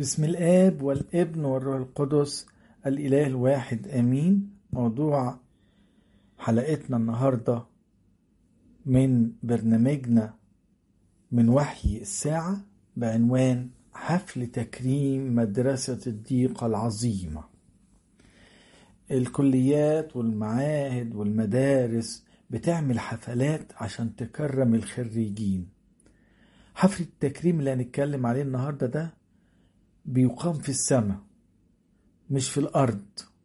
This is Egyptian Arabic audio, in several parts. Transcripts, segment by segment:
بسم الآب والابن والروح القدس الإله الواحد آمين موضوع حلقتنا النهاردة من برنامجنا من وحي الساعة بعنوان حفل تكريم مدرسة الضيقة العظيمة الكليات والمعاهد والمدارس بتعمل حفلات عشان تكرم الخريجين حفل التكريم اللي هنتكلم عليه النهارده ده بيقام في السماء مش في الأرض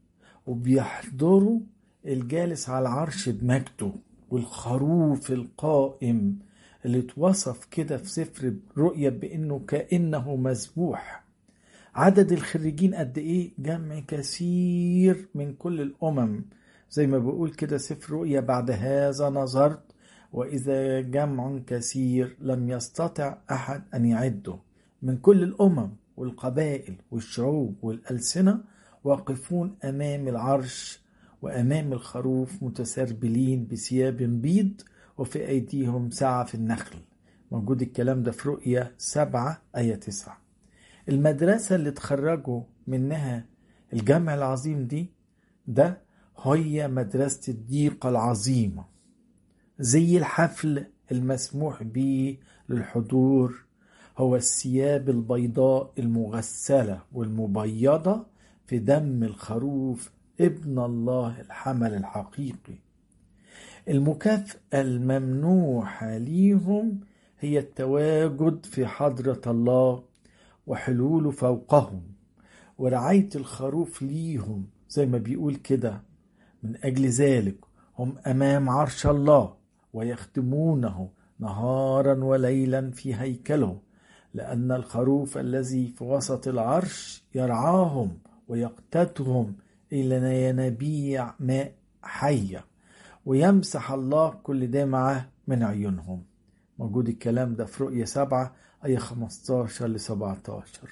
وبيحضروا الجالس على العرش بمجده والخروف القائم اللي اتوصف كده في سفر رؤيا بأنه كأنه مذبوح عدد الخريجين قد إيه جمع كثير من كل الأمم زي ما بقول كده سفر رؤيا بعد هذا نظرت وإذا جمع كثير لم يستطع أحد أن يعده من كل الأمم والقبائل والشعوب والألسنة واقفون أمام العرش وأمام الخروف متسربلين بثياب بيض وفي أيديهم سعف النخل موجود الكلام ده في رؤية سبعة آية تسعة المدرسة اللي تخرجوا منها الجمع العظيم دي ده هي مدرسة الضيقة العظيمة زي الحفل المسموح به للحضور هو الثياب البيضاء المغسلة والمبيضة في دم الخروف ابن الله الحمل الحقيقي المكافأة الممنوحة ليهم هي التواجد في حضرة الله وحلوله فوقهم ورعاية الخروف ليهم زي ما بيقول كده من أجل ذلك هم أمام عرش الله ويخدمونه نهارا وليلا في هيكله لأن الخروف الذي في وسط العرش يرعاهم ويقتاتهم إلى ينابيع ماء حية ويمسح الله كل دمعة من عيونهم موجود الكلام ده في رؤية سبعة أي 15 ل 17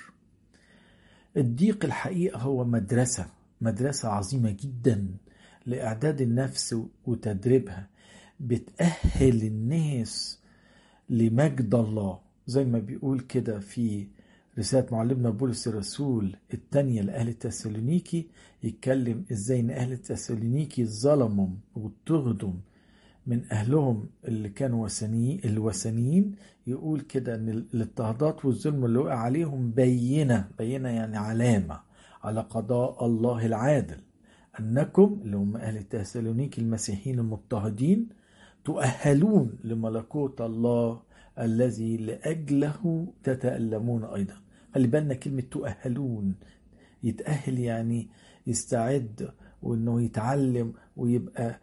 الضيق الحقيقة هو مدرسة مدرسة عظيمة جدا لإعداد النفس وتدريبها بتأهل الناس لمجد الله زي ما بيقول كده في رسالة معلمنا بولس الرسول الثانية لأهل تسالونيكي يتكلم ازاي ان أهل تسالونيكي ظلموا واضطهدوا من أهلهم اللي كانوا وثنيين الوثنيين يقول كده ان الاضطهادات والظلم اللي وقع عليهم بينة بينة يعني علامة على قضاء الله العادل أنكم اللي هم أهل تسالونيكي المسيحيين المضطهدين تؤهلون لملكوت الله الذي لأجله تتألمون أيضا خلي بالنا كلمة تؤهلون يتأهل يعني يستعد وانه يتعلم ويبقى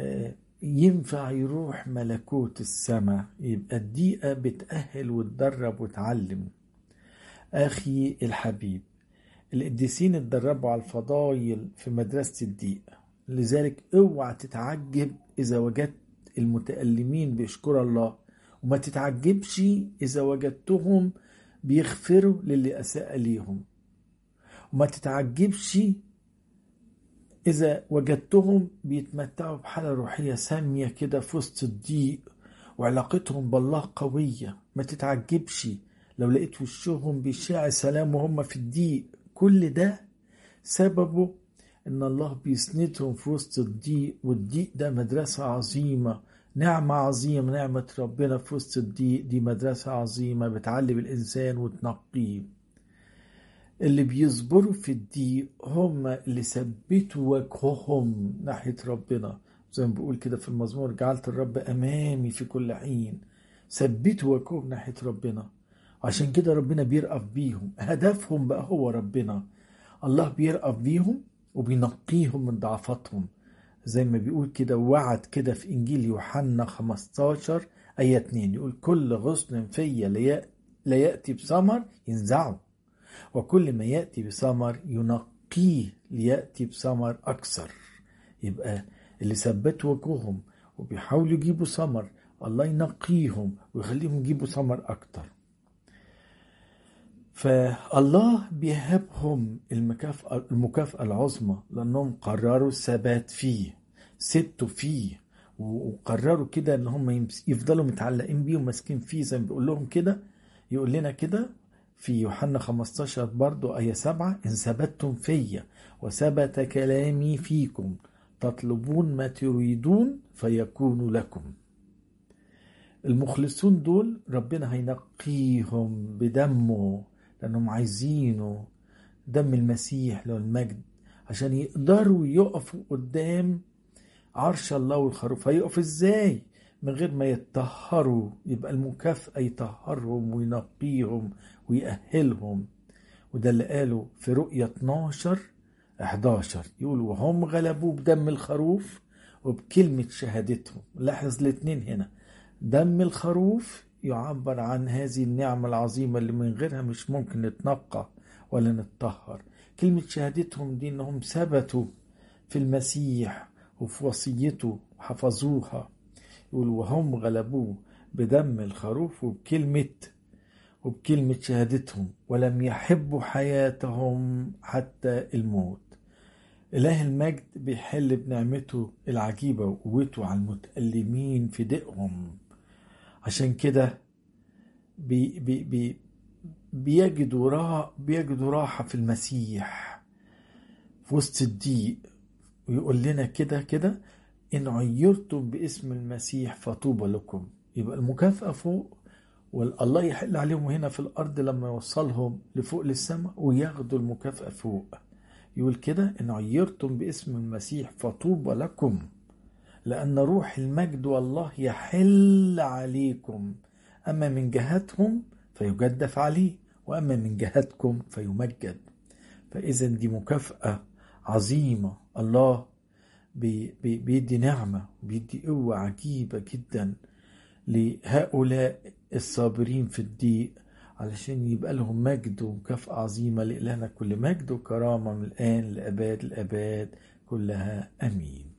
ينفع يروح ملكوت السماء يبقى الدقيقة بتأهل وتدرب وتعلم أخي الحبيب القديسين اتدربوا على الفضايل في مدرسة الدقيقة لذلك اوعى تتعجب إذا وجدت المتألمين بيشكر الله وما تتعجبش إذا وجدتهم بيغفروا للي أساء ليهم وما تتعجبش إذا وجدتهم بيتمتعوا بحالة روحية سامية كده في وسط الضيق وعلاقتهم بالله قوية ما تتعجبش لو لقيت وشهم بيشع سلام وهم في الضيق كل ده سببه ان الله بيسندهم في وسط الضيق والضيق ده مدرسة عظيمة نعمة عظيمة نعمة ربنا في وسط الضيق دي مدرسة عظيمة بتعلم الإنسان وتنقيه اللي بيصبروا في الضيق هم اللي ثبتوا وجههم ناحية ربنا زي ما بيقول كده في المزمور جعلت الرب أمامي في كل حين ثبتوا وجههم ناحية ربنا عشان كده ربنا بيرأف بيهم هدفهم بقى هو ربنا الله بيرأف بيهم وبينقيهم من ضعفاتهم زي ما بيقول كده وعد كده في إنجيل يوحنا 15 آية 2 يقول كل غصن فيا لا يأتي بثمر ينزعه وكل ما يأتي بثمر ينقيه ليأتي بثمر أكثر يبقى اللي ثبتوا وجوههم وبيحاولوا يجيبوا ثمر الله ينقيهم ويخليهم يجيبوا ثمر أكتر فالله بيهبهم المكافأة, المكافأة العظمى لأنهم قرروا الثبات فيه ثبتوا فيه وقرروا كده ان هم يفضلوا متعلقين بيه وماسكين فيه زي ما بيقول لهم كده يقول لنا كده في يوحنا 15 برضو آية 7 إن ثبتتم فيا وثبت كلامي فيكم تطلبون ما تريدون فيكون لكم المخلصون دول ربنا هينقيهم بدمه لأنهم عايزينه دم المسيح له المجد عشان يقدروا يقفوا قدام عرش الله والخروف هيقف ازاي من غير ما يتطهروا يبقى المكافأة يطهرهم وينقيهم ويأهلهم وده اللي قاله في رؤية 12 11 يقول وهم غلبوه بدم الخروف وبكلمة شهادتهم لاحظ الاتنين هنا دم الخروف يعبر عن هذه النعمة العظيمة اللي من غيرها مش ممكن نتنقى ولا نتطهر كلمة شهادتهم دي انهم ثبتوا في المسيح وفي وصيته وحفظوها يقول وهم غلبوه بدم الخروف وبكلمة وبكلمة شهادتهم ولم يحبوا حياتهم حتى الموت إله المجد بيحل بنعمته العجيبة وقوته على المتألمين في دقهم عشان كده بي بي بي بيجدوا راحة بيجدوا راحة في المسيح في وسط الضيق ويقول لنا كده كده إن عيرتم باسم المسيح فطوبى لكم يبقى المكافأة فوق والله يحل عليهم هنا في الأرض لما يوصلهم لفوق للسماء وياخدوا المكافأة فوق يقول كده إن عيرتم باسم المسيح فطوبى لكم لأن روح المجد والله يحل عليكم أما من جهتهم فيجدف عليه وأما من جهتكم فيمجد فإذا دي مكافأة عظيمة الله بي بي بيدي نعمة بيدي قوة عجيبة جدا لهؤلاء الصابرين في الضيق علشان يبقى لهم مجد ومكافأة عظيمة لإلهنا كل مجد وكرامة من الآن لأباد الأباد كلها أمين